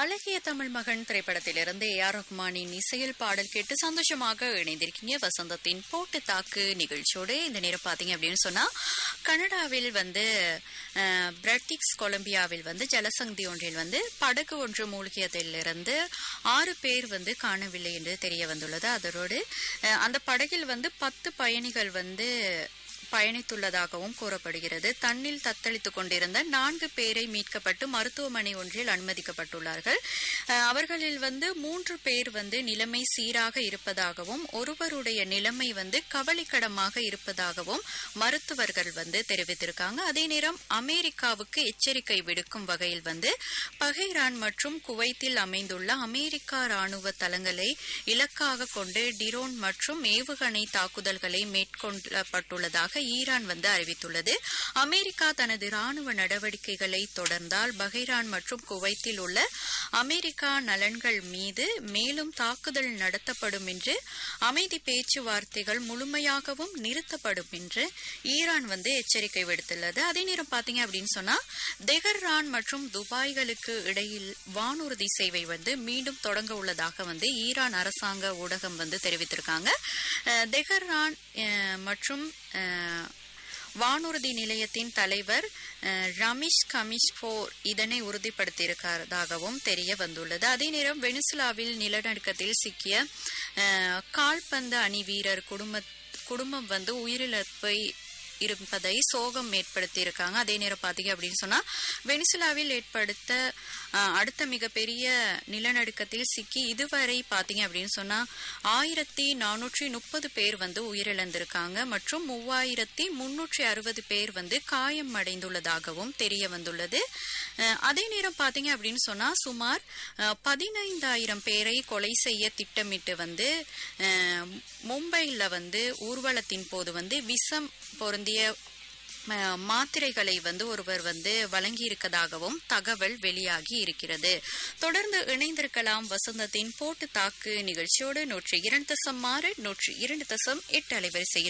அழகிய தமிழ் மகன் திரைப்படத்திலிருந்து ஏ ஆர் ரஹ்மானின் இசையில் பாடல் கேட்டு சந்தோஷமாக இணைந்திருக்கீங்க வசந்தத்தின் போட்டு தாக்கு நிகழ்ச்சியோடு இந்த நேரம் பாத்தீங்க அப்படின்னு சொன்னா கனடாவில் வந்து அஹ், பிரட்டிக்ஸ் கொலம்பியாவில் வந்து ஜலசந்தி ஒன்றில் வந்து படகு ஒன்று மூழ்கியதிலிருந்து ஆறு பேர் வந்து காணவில்லை என்று தெரிய வந்துள்ளது அதோடு அஹ், அந்த படகில் வந்து பத்து பயணிகள் வந்து பயணித்துள்ளதாகவும் கூறப்படுகிறது தண்ணில் தத்தளித்துக் கொண்டிருந்த நான்கு பேரை மீட்கப்பட்டு மருத்துவமனை ஒன்றில் அனுமதிக்கப்பட்டுள்ளார்கள் அஹ், அவர்களில் வந்து மூன்று பேர் வந்து நிலைமை சீராக இருப்பதாகவும் ஒருவருடைய நிலைமை வந்து கவலைக்கிடமாக இருப்பதாகவும் மருத்துவர்கள் வந்து தெரிவித்திருக்காங்க அதே நேரம் அமெரிக்காவுக்கு எச்சரிக்கை விடுக்கும் வகையில் வந்து பஹைரான் மற்றும் குவைத்தில் அமைந்துள்ள அமெரிக்கா ராணுவ தளங்களை இலக்காக கொண்டு டிரோன் மற்றும் ஏவுகணை தாக்குதல்களை மேற்கொள்ளப்பட்டுள்ளதாக ஈரான் வந்து அறிவித்துள்ளது அமெரிக்கா தனது ராணுவ நடவடிக்கைகளை தொடர்ந்தால் பஹைரான் மற்றும் குவைத்தில் உள்ள அமெரிக்கா நலன்கள் மீது மேலும் தாக்குதல் நடத்தப்படும் என்று அமைதி பேச்சுவார்த்தைகள் முழுமையாகவும் நிறுத்தப்படும் என்று ஈரான் வந்து எச்சரிக்கை விடுத்துள்ளது அதே நேரம் பாத்தீங்க அப்படின்னு சொன்னா தெஹரான் மற்றும் துபாய்களுக்கு இடையில் வானூர்தி சேவை வந்து மீண்டும் தொடங்க உள்ளதாக வந்து ஈரான் அரசாங்க ஊடகம் வந்து தெரிவித்திருக்காங்க அஹ், தெஹரான் அஹ், மற்றும் அஹ், வானூர்தி நிலையத்தின் தலைவர் அஹ், ரமிஷ் கமிஷ்போர் இதனை உறுதிப்படுத்தியிருக்கிறதாகவும் தெரிய வந்துள்ளது அதே நேரம் வெனிசுலாவில் நிலநடுக்கத்தில் சிக்கிய அஹ், கால்பந்து அணி வீரர் குடும்ப குடும்பம் வந்து உயிரிழப்பை இருப்பதை சோகம் ஏற்படுத்தியிருக்காங்க அதே நேரம் பாத்தீங்க அப்படின்னு சொன்னா வெனிசுலாவில் ஏற்படுத்த அஹ், அடுத்த மிகப்பெரிய நிலநடுக்கத்தில் சிக்கி இதுவரை பாத்தீங்க அப்படின்னு சொன்னா ஆயிரத்தி நானூற்றி முப்பது பேர் வந்து உயிரிழந்திருக்காங்க மற்றும் மூவாயிரத்தி முன்னூற்றி அறுபது பேர் வந்து காயம் அடைந்துள்ளதாகவும் தெரிய வந்துள்ளது அஹ், அதே நேரம் பாத்தீங்க அப்படின்னு சொன்னா சுமார் அஹ், பதினைந்தாயிரம் பேரை கொலை செய்ய திட்டமிட்டு வந்து அஹ், மும்பையில் வந்து ஊர்வலத்தின் போது வந்து விஷம் பொருந்திய ம- மாத்திரைகளை வந்து ஒருவர் வந்து வழங்கியிருக்கதாகவும் தகவல் வெளியாகி இருக்கிறது தொடர்ந்து இணைந்திருக்கலாம் வசந்தத்தின் போட்டு தாக்கு நிகழ்ச்சியோடு நூற்றி இரண்டு தசம் ஆறு நூற்றி இரண்டு தசம் எட்டு அலைவரிசையின்